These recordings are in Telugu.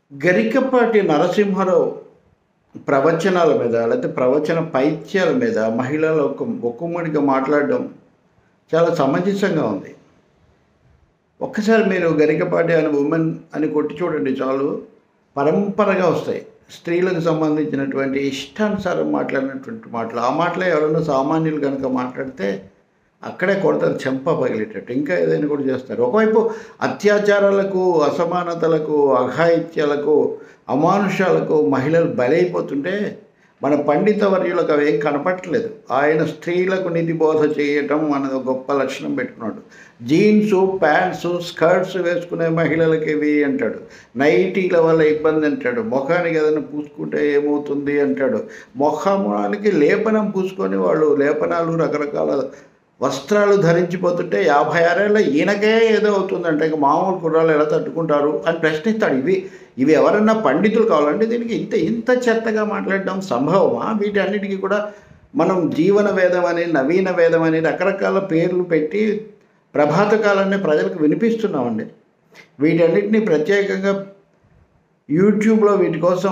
గరికపాటి నరసింహారావు ప్రవచనాల మీద లేకపోతే ప్రవచన పైత్యాల మీద మహిళలు ఒక ఒక్కమ్మడిగా మాట్లాడడం చాలా సమంజసంగా ఉంది ఒక్కసారి మీరు గరికపాటి అని ఉమెన్ అని కొట్టి చూడండి చాలు పరంపరగా వస్తాయి స్త్రీలకు సంబంధించినటువంటి ఇష్టానుసారం మాట్లాడినటువంటి మాటలు ఆ మాటలే ఎవరైనా సామాన్యులు కనుక మాట్లాడితే అక్కడే కొడతారు చెంప పగిలేటట్టు ఇంకా ఏదైనా కూడా చేస్తారు ఒకవైపు అత్యాచారాలకు అసమానతలకు అఘాయిత్యాలకు అమానుషాలకు మహిళలు బలైపోతుంటే మన పండిత వర్యులకు అవేం కనపట్టలేదు ఆయన స్త్రీలకు నిధి బోధ చేయటం అన్నది ఒక గొప్ప లక్షణం పెట్టుకున్నాడు జీన్స్ ప్యాంట్స్ స్కర్ట్స్ వేసుకునే మహిళలకి ఇవి అంటాడు నైటీల వల్ల ఇబ్బంది అంటాడు ముఖానికి ఏదైనా పూసుకుంటే ఏమవుతుంది అంటాడు ముఖానికి లేపనం పూసుకొని వాళ్ళు లేపనాలు రకరకాల వస్త్రాలు ధరించిపోతుంటే యాభై ఆరేళ్ళ ఈయనకే ఏదో అవుతుందంటే ఇక మామూలు కుర్రాలు ఎలా తట్టుకుంటారు అని ప్రశ్నిస్తాడు ఇవి ఇవి ఎవరన్నా పండితులు కావాలంటే దీనికి ఇంత ఇంత చెత్తగా మాట్లాడడం సంభవమా వీటన్నిటికీ కూడా మనం జీవన వేదం అని నవీన వేదం అని రకరకాల పేర్లు పెట్టి ప్రభాత కాలాన్ని ప్రజలకు వినిపిస్తున్నామండి వీటన్నిటిని ప్రత్యేకంగా యూట్యూబ్లో వీటి కోసం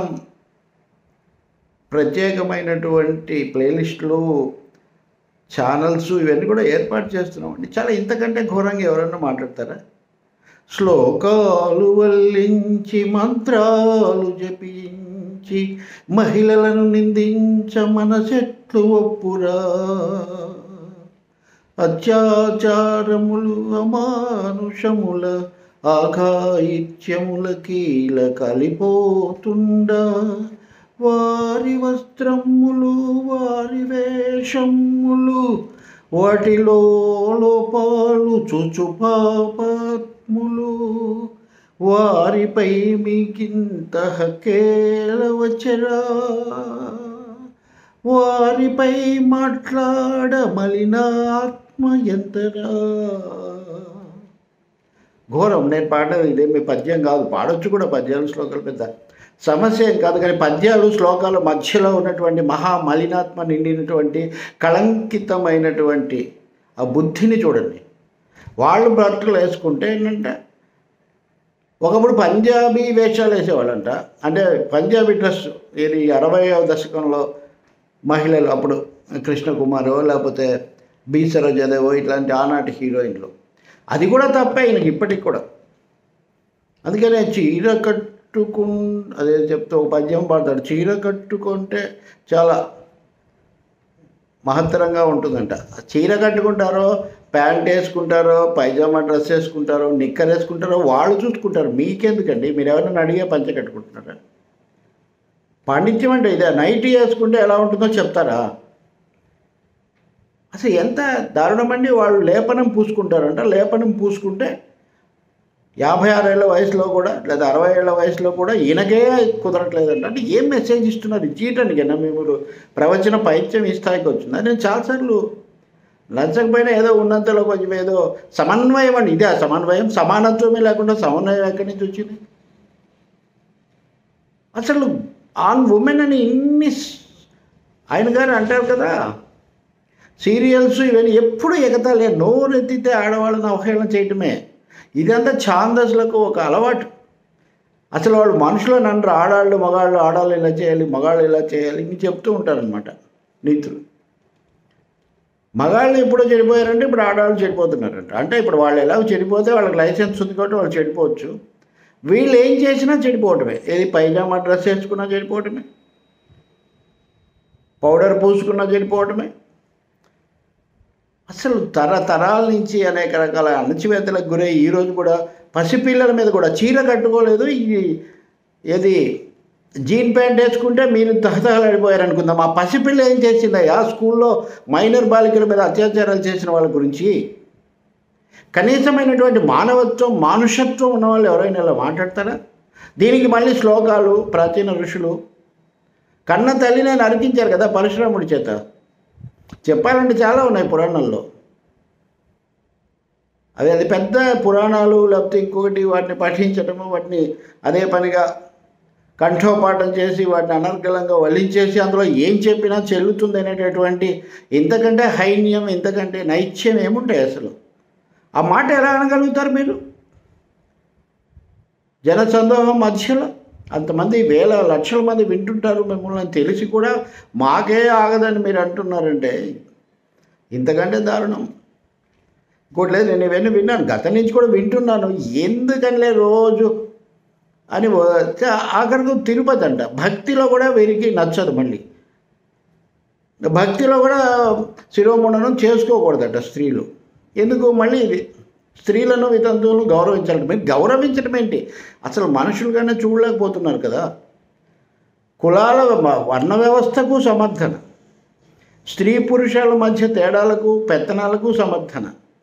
ప్రత్యేకమైనటువంటి ప్లేలిస్టులు ఛానల్స్ ఇవన్నీ కూడా ఏర్పాటు చేస్తున్నామండి చాలా ఇంతకంటే ఘోరంగా ఎవరన్నా మాట్లాడతారా శ్లోకాలు వల్లించి మంత్రాలు జపించి మహిళలను నిందించ మనసెట్లు ఒప్పురా అత్యాచారములు అమానుషముల ఆఘాయిత్యముల కీల కలిపోతుండా వారి వస్త్రములు వారి వేషములు వాటిలో లోపాలు చుచు పాపాత్ములు వారిపై మీకింత హకేల వచ్చరా వారిపై మాట్లాడ మలినాత్మ ఎంతరా ఘోరం నేను పాడడం ఇదేమి పద్యం కాదు పాడొచ్చు కూడా పద్యాలు శ్లోకాలు పెద్ద సమస్య ఏం కాదు కానీ పద్యాలు శ్లోకాల మధ్యలో ఉన్నటువంటి మహా మలినాత్మ నిండినటువంటి కళంకితమైనటువంటి ఆ బుద్ధిని చూడండి వాళ్ళు బట్టలు వేసుకుంటే ఏంటంటే ఒకప్పుడు పంజాబీ వేషాలు వేసేవాళ్ళంట అంటే పంజాబీ డ్రెస్ ఇది అరవైవ దశకంలో మహిళలు అప్పుడు కృష్ణకుమారో లేకపోతే బి సరోజదేవో ఇట్లాంటి ఆనాటి హీరోయిన్లు అది కూడా తప్పే ఈయనకి ఇప్పటికి కూడా అందుకనే చీర కట్టుకు అదే చెప్తే ఒక పద్యం పాడతాడు చీర కట్టుకుంటే చాలా మహత్తరంగా ఉంటుందంట చీర కట్టుకుంటారో ప్యాంట్ వేసుకుంటారో పైజామా డ్రెస్ వేసుకుంటారో నిక్కర్ వేసుకుంటారో వాళ్ళు చూసుకుంటారు మీకెందుకండి మీరు ఎవరైనా అడిగే పంచ కట్టుకుంటున్నారా పాండిత్యం అంటే ఇదే నైటీ వేసుకుంటే ఎలా ఉంటుందో చెప్తారా అసలు ఎంత దారుణమండి వాళ్ళు లేపనం పూసుకుంటారంట లేపనం పూసుకుంటే యాభై ఆరేళ్ల వయసులో కూడా లేదా అరవై ఏళ్ళ వయసులో కూడా ఈయనకే కుదరట్లేదంట అంటే ఏం మెసేజ్ ఇస్తున్నారు ఇచ్చేయటానికి మేము ప్రవచన పైత్యం ఈ స్థాయికి వచ్చింది నేను చాలాసార్లు నచ్చకపోయినా ఏదో ఉన్నంతలో కొంచెం ఏదో సమన్వయం అండి ఇదే ఆ సమన్వయం సమానత్వమే లేకుండా సమన్వయం ఎక్కడి నుంచి వచ్చింది అసలు ఆన్ ఉమెన్ అని ఇన్ని స్- ఆయన గారు అంటారు కదా సీరియల్స్ ఇవన్నీ ఎప్పుడు ఎగతాలే నోరెత్తితే ఆడవాళ్ళని అవహేళన చేయటమే ఇదంతా ఛాందస్లకు ఒక అలవాటు అసలు వాళ్ళు మనుషులు నన్ను ఆడాళ్ళు మగాళ్ళు ఆడాళ్ళు ఇలా చేయాలి మగాళ్ళు ఇలా చేయాలి ఇవి చెప్తూ ఉంటారనమాట నీతులు మగాళ్ళు ఎప్పుడో చెడిపోయారంటే ఇప్పుడు ఆడవాళ్ళు చెడిపోతున్నారంట అంటే ఇప్పుడు వాళ్ళు ఎలా చెడిపోతే వాళ్ళకి లైసెన్స్ ఉంది కాబట్టి వాళ్ళు చెడిపోవచ్చు వీళ్ళు ఏం చేసినా చెడిపోవటమే ఏది పైజామా డ్రెస్ వేసుకున్నా చెడిపోవటమే పౌడర్ పూసుకున్నా చెడిపోవటమే అసలు తరతరాల నుంచి అనేక రకాల అణచివేతలకు గురై ఈరోజు కూడా పసిపిల్లల మీద కూడా చీర కట్టుకోలేదు ఈ ఏది జీన్ ప్యాంట్ వేసుకుంటే మీరు తహతహలాడిపోయారు అనుకుందాం ఆ పసిపిల్ల ఏం చేసిందయ్యా స్కూల్లో మైనర్ బాలికల మీద అత్యాచారాలు చేసిన వాళ్ళ గురించి కనీసమైనటువంటి మానవత్వం మానుషత్వం ఉన్న వాళ్ళు ఎవరైనా ఇలా మాట్లాడతారా దీనికి మళ్ళీ శ్లోకాలు ప్రాచీన ఋషులు కన్న తల్లిని నరికించారు కదా పరశురాముడి చేత చెప్పాలంటే చాలా ఉన్నాయి పురాణాల్లో అవి అది పెద్ద పురాణాలు లేకపోతే ఇంకొకటి వాటిని పఠించడము వాటిని అదే పనిగా కంఠోపాఠం చేసి వాటిని అనర్గళంగా వల్లించేసి అందులో ఏం చెప్పినా చెల్లుతుంది అనేటటువంటి ఇంతకంటే హైన్యం ఇంతకంటే నైత్యం ఏముంటాయి అసలు ఆ మాట ఎలా అనగలుగుతారు మీరు జన సందోహం మధ్యలో అంతమంది వేల లక్షల మంది వింటుంటారు మిమ్మల్ని అని తెలిసి కూడా మాకే ఆగదని మీరు అంటున్నారంటే ఇంతకంటే దారుణం ఇంకోటి లేదు నేను ఇవన్నీ విన్నాను గత నుంచి కూడా వింటున్నాను ఎందుకనిలే రోజు అని వ- ఆఖరికి తిరుపతి అంట భక్తిలో కూడా వీరికి నచ్చదు మళ్ళీ భక్తిలో కూడా శిరోముండనం చేసుకోకూడదట స్త్రీలు ఎందుకు మళ్ళీ ఇది స్త్రీలను వితంతువులను గౌరవించాలి మీరు గౌరవించడం ఏంటి అసలు మనుషులుగానే చూడలేకపోతున్నారు కదా కులాల వ- వర్ణ వ్యవస్థకు సమర్థన స్త్రీ పురుషుల మధ్య తేడాలకు పెత్తనాలకు సమర్థన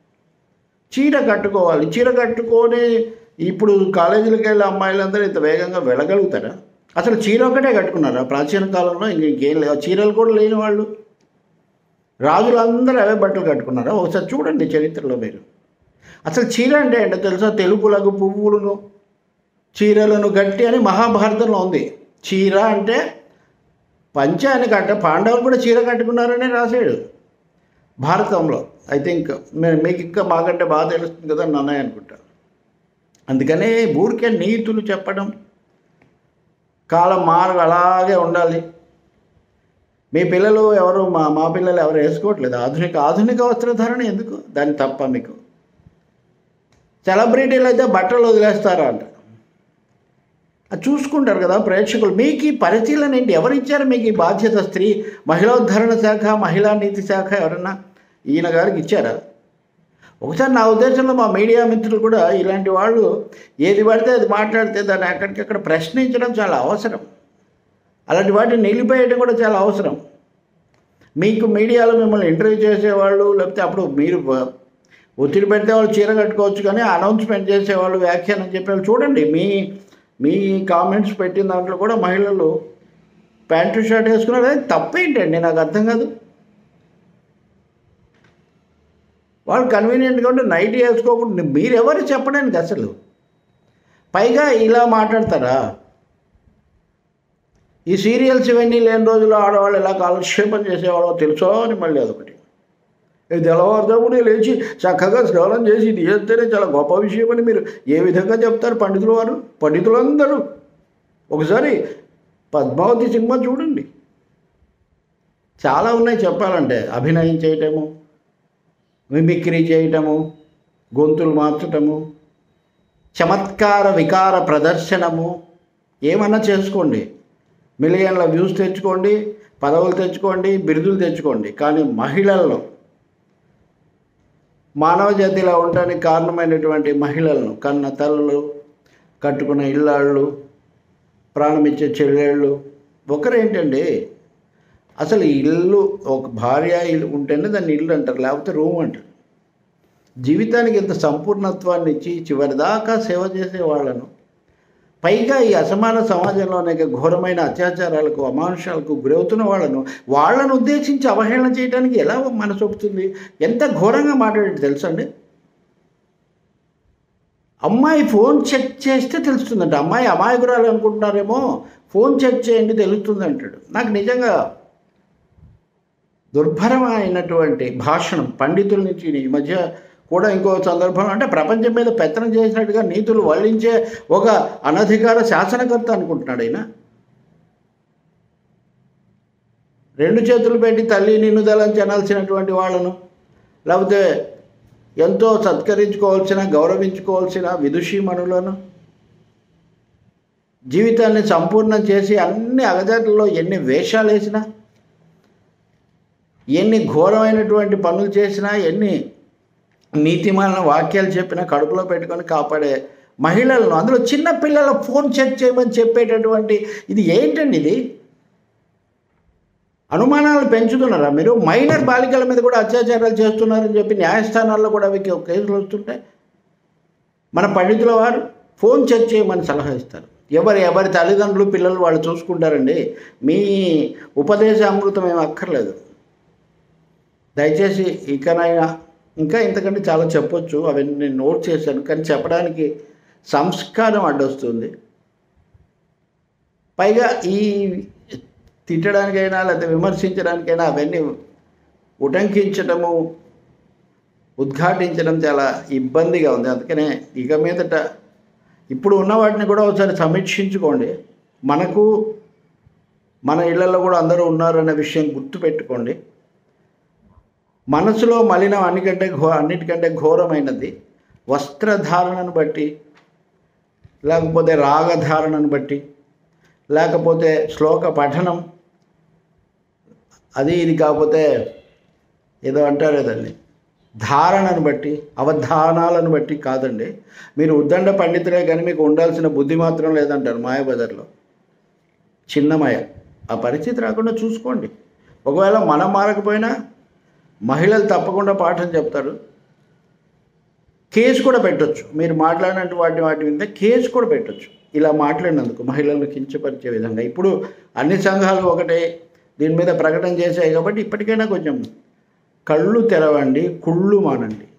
చీర కట్టుకోవాలి చీర కట్టుకొని ఇప్పుడు కాలేజీలకు వెళ్ళే అమ్మాయిలందరూ ఇంత వేగంగా వెళ్ళగలుగుతారా అసలు చీర ఒకటే కట్టుకున్నారా ప్రాచీన కాలంలో ఇంక ఇంకేం లేవు చీరలు కూడా లేని వాళ్ళు రాజులందరూ అవే బట్టలు కట్టుకున్నారా ఒకసారి చూడండి చరిత్రలో మీరు అసలు చీర అంటే ఏంటో తెలుసా తెలుపులకు పువ్వులను చీరలను గట్టి అని మహాభారతంలో ఉంది చీర అంటే పంచ అని కట్ట పాండవులు కూడా చీర కట్టుకున్నారని రాశాడు భారతంలో ఐ థింక్ మీకు ఇంకా మాకంటే బాగా తెలుస్తుంది కదా నన్నయ్య అనుకుంటా అందుకనే ఊరికే నీతులు చెప్పడం కాలం మారు అలాగే ఉండాలి మీ పిల్లలు ఎవరు మా మా పిల్లలు ఎవరు వేసుకోవట్లేదు ఆధునిక ఆధునిక వస్త్రధారణ ఎందుకు దాని తప్ప మీకు సెలబ్రిటీలు అయితే బట్టలు వదిలేస్తారా అంట అది చూసుకుంటారు కదా ప్రేక్షకులు మీకు ఈ పరిశీలన ఏంటి ఎవరు ఇచ్చారు మీకు ఈ బాధ్యత స్త్రీ మహిళోద్ధరణ శాఖ మహిళా నీతి శాఖ ఎవరన్నా ఈయన గారికి ఇచ్చారా ఒకసారి నా ఉద్దేశంలో మా మీడియా మిత్రులు కూడా ఇలాంటి వాళ్ళు ఏది పడితే అది మాట్లాడితే దాన్ని అక్కడికక్కడ ప్రశ్నించడం చాలా అవసరం అలాంటి వాటిని నిలిపేయడం కూడా చాలా అవసరం మీకు మీడియాలో మిమ్మల్ని ఇంటర్వ్యూ చేసేవాళ్ళు లేకపోతే అప్పుడు మీరు వ- ఒత్తిడి పెడితే వాళ్ళు చీర కట్టుకోవచ్చు కానీ అనౌన్స్మెంట్ చేసేవాళ్ళు వ్యాఖ్యానం చెప్పేవాళ్ళు చూడండి మీ మీ కామెంట్స్ పెట్టిన దాంట్లో కూడా మహిళలు ప్యాంటు షర్ట్ వేసుకున్నారు అది తప్పేంటండి నాకు అర్థం కాదు వాళ్ళు కన్వీనియంట్గా ఉంటే నైట్ వేసుకోకుండా మీరెవరు చెప్పడానికి అసలు పైగా ఇలా మాట్లాడతారా ఈ సీరియల్స్ ఇవన్నీ లేని రోజుల్లో ఆడవాళ్ళు ఎలా కాలక్షేపం చేసేవాళ్ళో తెలుసో అని మళ్ళీ అదొకటి ఇది తెల్లవారుజామునే లేచి చక్కగా స్నానం చేసి ఇది చేస్తేనే చాలా గొప్ప విషయం అని మీరు ఏ విధంగా చెప్తారు పండితుల వారు పండితులందరూ ఒకసారి పద్మావతి సినిమా చూడండి చాలా ఉన్నాయి చెప్పాలంటే అభినయం చేయటము మిమిక్రీ చేయటము గొంతులు మార్చటము చమత్కార వికార ప్రదర్శనము ఏమన్నా చేసుకోండి మిలియన్ల వ్యూస్ తెచ్చుకోండి పదవులు తెచ్చుకోండి బిరుదులు తెచ్చుకోండి కానీ మహిళలను మానవ జాతిలో ఉండడానికి కారణమైనటువంటి మహిళలను కన్న తల్లులు కట్టుకున్న ఇళ్ళాళ్ళు ప్రాణమిచ్చే చెల్లెళ్ళు ఒకరేంటండి అసలు ఇల్లు ఒక భార్య ఇల్లు ఉంటేనే దాన్ని ఇల్లు అంటారు లేకపోతే రూమ్ అంటారు జీవితానికి ఇంత సంపూర్ణత్వాన్ని ఇచ్చి చివరిదాకా సేవ చేసే వాళ్ళను పైగా ఈ అసమాన సమాజంలో అనేక ఘోరమైన అత్యాచారాలకు అమానుషాలకు గురవుతున్న వాళ్ళను వాళ్ళను ఉద్దేశించి అవహేళన చేయడానికి ఎలా మనసు ఒప్పుతుంది ఎంత ఘోరంగా మాట్లాడేది తెలుసండి అమ్మాయి ఫోన్ చెక్ చేస్తే తెలుస్తుందంట అమ్మాయి అమాయకురాలు అనుకుంటున్నారేమో ఫోన్ చెక్ చేయండి తెలుస్తుంది అంటాడు నాకు నిజంగా దుర్భరమైనటువంటి భాషణం పండితుల నుంచి ఈ మధ్య కూడా ఇంకో సందర్భం అంటే ప్రపంచం మీద పెత్తనం చేసినట్టుగా నీతులు వల్లించే ఒక అనధికార శాసనకర్త అనుకుంటున్నాడు ఆయన రెండు చేతులు పెట్టి తల్లి నిన్నుదలని అనాల్సినటువంటి వాళ్ళను లేకపోతే ఎంతో సత్కరించుకోవాల్సిన గౌరవించుకోవాల్సిన విదుషీమణులను జీవితాన్ని సంపూర్ణం చేసి అన్ని అగజాట్లలో ఎన్ని వేషాలు వేసినా ఎన్ని ఘోరమైనటువంటి పనులు చేసినా ఎన్ని నీతిమాలిన వాక్యాలు చెప్పినా కడుపులో పెట్టుకొని కాపాడే మహిళలను అందులో చిన్న పిల్లల ఫోన్ చెక్ చేయమని చెప్పేటటువంటి ఇది ఏంటండి ఇది అనుమానాలు పెంచుతున్నారా మీరు మైనర్ బాలికల మీద కూడా అత్యాచారాలు చేస్తున్నారని చెప్పి న్యాయస్థానాల్లో కూడా అవి కేసులు వస్తుంటాయి మన పండితుల వారు ఫోన్ చెక్ చేయమని సలహా ఇస్తారు ఎవరి ఎవరి తల్లిదండ్రులు పిల్లలు వాళ్ళు చూసుకుంటారండి మీ ఉపదేశ అమృతం ఏం అక్కర్లేదు దయచేసి ఇకనైనా ఇంకా ఇంతకంటే చాలా చెప్పొచ్చు అవన్నీ నేను నోట్ చేశాను కానీ చెప్పడానికి సంస్కారం అడ్డొస్తుంది పైగా ఈ తిట్టడానికైనా లేకపోతే విమర్శించడానికైనా అవన్నీ ఉటంకించడము ఉద్ఘాటించడం చాలా ఇబ్బందిగా ఉంది అందుకనే ఇక మీదట ఇప్పుడు ఉన్న వాటిని కూడా ఒకసారి సమీక్షించుకోండి మనకు మన ఇళ్లలో కూడా అందరూ ఉన్నారనే విషయం గుర్తుపెట్టుకోండి మనసులో మలినం అన్నికంటే ఘో అన్నిటికంటే ఘోరమైనది వస్త్రధారణను బట్టి లేకపోతే రాగధారణను బట్టి లేకపోతే శ్లోక పఠనం అది ఇది కాకపోతే ఏదో అంటారు దాన్ని ధారణను బట్టి అవధానాలను బట్టి కాదండి మీరు ఉద్దండ పండితులే కానీ మీకు ఉండాల్సిన బుద్ధి మాత్రం లేదంటారు మాయాబజార్లో చిన్నమయ ఆ పరిస్థితి రాకుండా చూసుకోండి ఒకవేళ మనం మారకపోయినా మహిళలు తప్పకుండా పాఠం చెప్తారు కేసు కూడా పెట్టొచ్చు మీరు మాట్లాడినట్టు వాటి వాటి మీద కేసు కూడా పెట్టొచ్చు ఇలా మాట్లాడినందుకు మహిళలను కించపరిచే విధంగా ఇప్పుడు అన్ని సంఘాలు ఒకటే దీని మీద ప్రకటన చేశాయి కాబట్టి ఇప్పటికైనా కొంచెం కళ్ళు తెరవండి కుళ్ళు మానండి